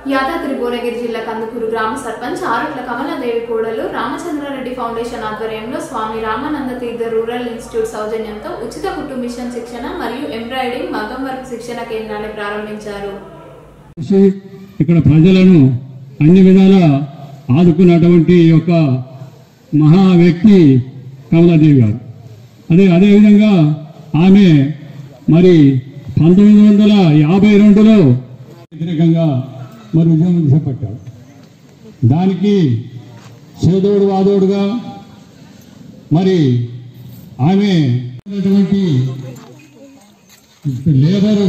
యాదాద్రి భువనగిరి జిల్లా కందుకూరు గ్రామ సర్పంచ్ ఆరుట్ల కమలాదేవి కోడలు రామచంద్రారెడ్డి ఫౌండేషన్ ఆధ్వర్యంలో స్వామి రామానంద తీర్థ రూరల్ ఇన్స్టిట్యూట్ సౌజన్యంతో ఉచిత కుట్టు మిషన్ శిక్షణ మరియు ఎంబ్రాయిడింగ్ మగం వర్క్ శిక్షణ కేంద్రాన్ని ప్రారంభించారు చేసి ఇక్కడ ప్రజలను అన్ని విధాలా ఆదుకున్నటువంటి యొక్క మహా వ్యక్తి కమలాదేవి గారు అదే అదేవిధంగా ఆమె మరి పంతొమ్మిది వందల యాభై రెండులో వ్యతిరేకంగా మరి ఉద్యమం చేపట్టారు దానికి చేదోడు వాదోడుగా మరి ఆమె ఉన్నటువంటి లేబరు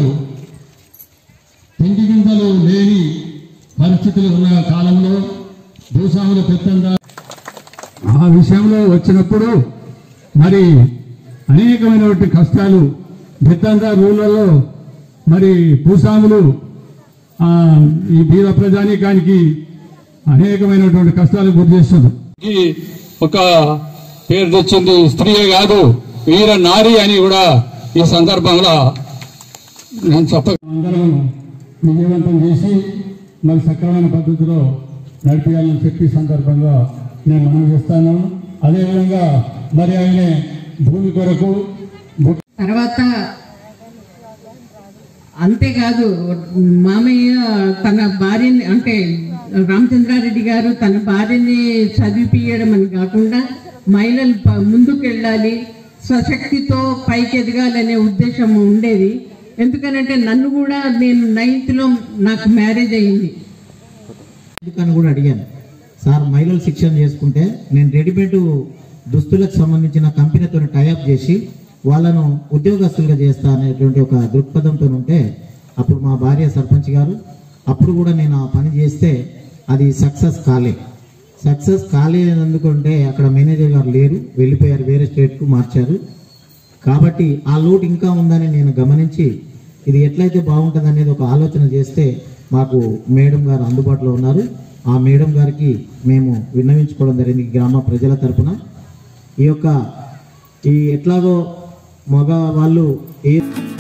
తిండి గింజలు లేని పరిస్థితులు ఉన్న కాలంలో భూస్వాముల పెత్తంగా ఆ విషయంలో వచ్చినప్పుడు మరి అనేకమైనటువంటి కష్టాలు పెత్తంగా రూళ్ళలో మరి భూస్వాములు ఆ, ఈ బీద ప్రజానీకానికి అనేకమైనటువంటి కష్టాలు గురి చేస్తున్నారు ఒక పేరు తెచ్చింది స్త్రీయే కాదు వీర నారి అని కూడా ఈ సందర్భంలో నేను చెప్ప అందరం విజయవంతం చేసి మరి సక్రమైన పద్ధతిలో నడిపించాలని చెప్పి సందర్భంగా నేను మనం చేస్తాను అదేవిధంగా మరి ఆయన భూమి కొరకు భూ- తర్వాత అంతేకాదు మామయ్య తన భార్యని అంటే రామచంద్రారెడ్డి గారు తన భార్యని చదివిపియడం అని కాకుండా మహిళలు ప- ముందుకు వెళ్ళాలి స్వశక్తితో పైకి ఎదగాలనే ఉద్దేశం ఉండేది ఎందుకనంటే నన్ను కూడా నేను నైన్త్లో నాకు మ్యారేజ్ అయ్యింది అని కూడా అడిగాను సార్ మహిళలు శిక్షణ చేసుకుంటే నేను రెడీమేడ్ దుస్తులకు సంబంధించిన కంపెనీతో టైఅప్ చేసి వాళ్ళను ఉద్యోగస్తులుగా చేస్తా అనేటువంటి ఒక దృక్పథంతో ఉంటే అప్పుడు మా భార్య సర్పంచ్ గారు అప్పుడు కూడా నేను ఆ పని చేస్తే అది సక్సెస్ కాలే సక్సెస్ కాలేదనుకుంటే అక్కడ మేనేజర్ గారు లేరు వెళ్ళిపోయారు వేరే స్టేట్కు మార్చారు కాబట్టి ఆ లోటు ఇంకా ఉందని నేను గమనించి ఇది ఎట్లయితే బాగుంటుంది అనేది ఒక ఆలోచన చేస్తే మాకు మేడం గారు అందుబాటులో ఉన్నారు ఆ మేడం గారికి మేము విన్నవించుకోవడం జరిగింది ఈ గ్రామ ప్రజల తరపున ఈ యొక్క ఈ ఎట్లాగో మగ వాళ్ళు ఏ